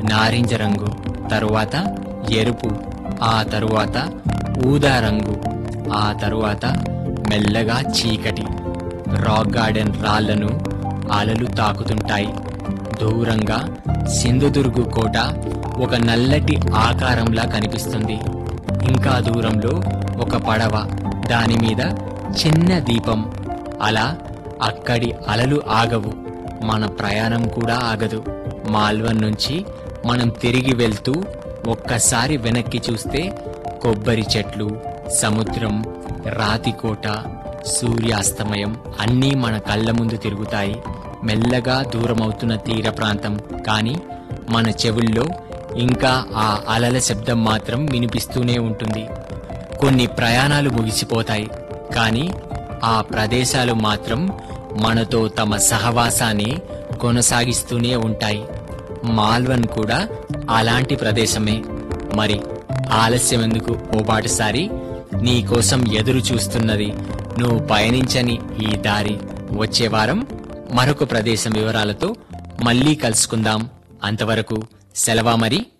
నారింజ రంగు తరువాత ఎరుపు ఆ తరువాత ఊదా రంగు ఆ తరువాత మెల్లగా చీకటి రాక్ గార్డెన్ రాళ్లను అలలు తాకుతుంటాయి దూరంగా సింధుదుర్గు కోట ఒక నల్లటి ఆకారంలా కనిపిస్తుంది ఇంకా దూరంలో ఒక పడవ దాని మీద చిన్న దీపం అలా అక్కడి అలలు ఆగవు మన ప్రయాణం కూడా ఆగదు మాల్వన్ నుంచి మనం తిరిగి వెళ్తూ ఒక్కసారి వెనక్కి చూస్తే కొబ్బరి చెట్లు సముద్రం రాతికోట సూర్యాస్తమయం అన్నీ మన కళ్ళ ముందు తిరుగుతాయి మెల్లగా దూరమవుతున్న తీర ప్రాంతం కానీ మన చెవుల్లో ఇంకా ఆ అలల శబ్దం మాత్రం వినిపిస్తూనే ఉంటుంది కొన్ని ప్రయాణాలు ముగిసిపోతాయి కానీ ఆ ప్రదేశాలు మాత్రం మనతో తమ సహవాసాన్ని కొనసాగిస్తూనే ఉంటాయి మాల్వన్ కూడా అలాంటి ప్రదేశమే మరి ఆలస్యం ఎందుకు ఓ బాటసారి నీ కోసం ఎదురు చూస్తున్నది నువ్వు పయనించని ఈ దారి వచ్చే వారం మరొక ప్రదేశం వివరాలతో మళ్ళీ కలుసుకుందాం అంతవరకు సెలవా మరి